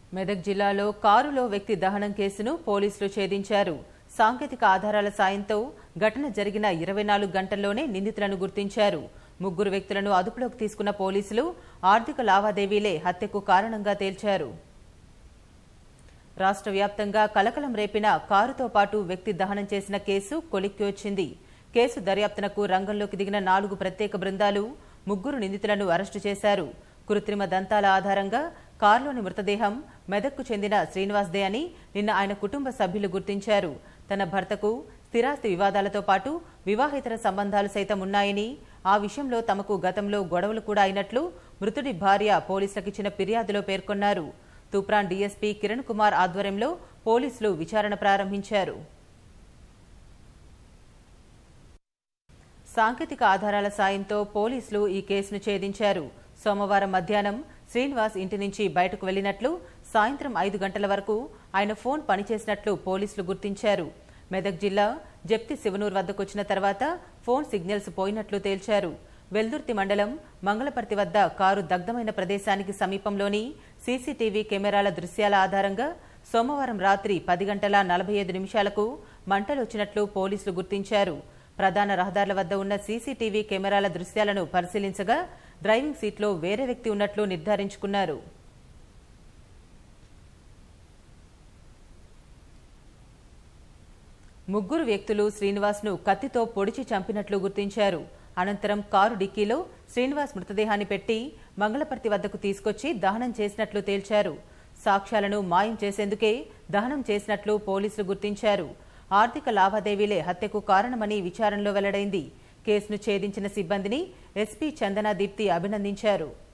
మెదక్ జిల్లాలో కారులో వ్యక్తి దహనం కేసును పోలీసులు ఛేదించారు సాంకేతిక ఆధారాల సాయంతో ఘటన జరిగిన ఇరవై నాలుగు గంటల్లోనే నిందితులను గుర్తించారు ముగ్గురు వ్యక్తులను అదుపులోకి తీసుకున్న పోలీసులు ఆర్థిక లావాదేవీలే హత్యకు కారణంగా తేల్చారు రాష్ట్ర వ్యాప్తంగా కలకలం రేపిన కారుతో పాటు వ్యక్తి దహనం చేసిన కేసు కొలిక్కి వచ్చింది కేసు దర్యాప్తునకు రంగంలోకి దిగిన నాలుగు ప్రత్యేక బృందాలు ముగ్గురు నిందితులను అరెస్టు చేశారు కృత్రిమ దంతాల ఆధారంగా కారులోని మృతదేహం మెదక్కు చెందిన శ్రీనివాస్ దే అని నిన్న ఆయన కుటుంబ సభ్యులు గుర్తించారు తన భర్తకు స్థిరాస్తి వివాదాలతో పాటు వివాహేతర సంబంధాలు సైతం ఉన్నాయని ఆ విషయంలో తమకు గతంలో గొడవలు కూడా అయినట్లు మృతుడి భార్య పోలీసులకు ఇచ్చిన ఫిర్యాదులో పేర్కొన్నారు తూప్రాన్ డీఎస్పీ కిరణ్ కుమార్ ఆధ్వర్యంలో పోలీసులు విచారణ ప్రారంభించారు సాంకేతిక ఆధారాల సాయంతో పోలీసులు ఈ కేసును ఛేదించారు సోమవారం మధ్యాహ్నం శ్రీనివాస్ ఇంటి నుంచి బయటకు వెళ్లినట్లు సాయంత్రం ఐదు గంటల వరకు ఆయన ఫోన్ పనిచేసినట్లు పోలీసులు గుర్తించారు మెదక్ జిల్లా జప్తి శివనూర్ వద్దకు వచ్చిన తర్వాత ఫోన్ సిగ్నల్స్ పోయినట్లు తేల్చారు వెల్దుర్తి మండలం మంగళపర్తి వద్ద కారు దగ్ధమైన ప్రదేశానికి సమీపంలోని సీసీటీవీ కెమెరాల దృశ్యాల ఆధారంగా సోమవారం రాత్రి పది గంటల నలభై ఐదు నిమిషాలకు మంటలు వచ్చినట్లు పోలీసులు గుర్తించారు ప్రధాన రహదారుల వద్ద ఉన్న సీసీటీవీ కెమెరాల దృశ్యాలను పరిశీలించగా డ్రైవింగ్ సీట్లో వేరే వ్యక్తి ఉన్నట్లు నిర్ధారించుకున్నారు ముగ్గురు వ్యక్తులు శ్రీనివాస్ను కత్తితో పొడిచి చంపినట్లు గుర్తించారు అనంతరం కారు డిక్కీలో శ్రీనివాస్ మృతదేహాన్ని పెట్టి మంగళపర్తి వద్దకు తీసుకొచ్చి దహనం చేసినట్లు తేల్చారు సాక్ష్యాలను మాయం చేసేందుకే దహనం చేసినట్లు పోలీసులు గుర్తించారు ఆర్థిక లావాదేవీలే హత్యకు కారణమని విచారణలో వెల్లడైంది కేసును ఛేదించిన సిబ్బందిని ఎస్పీ చందనా దీప్తి అభినందించారు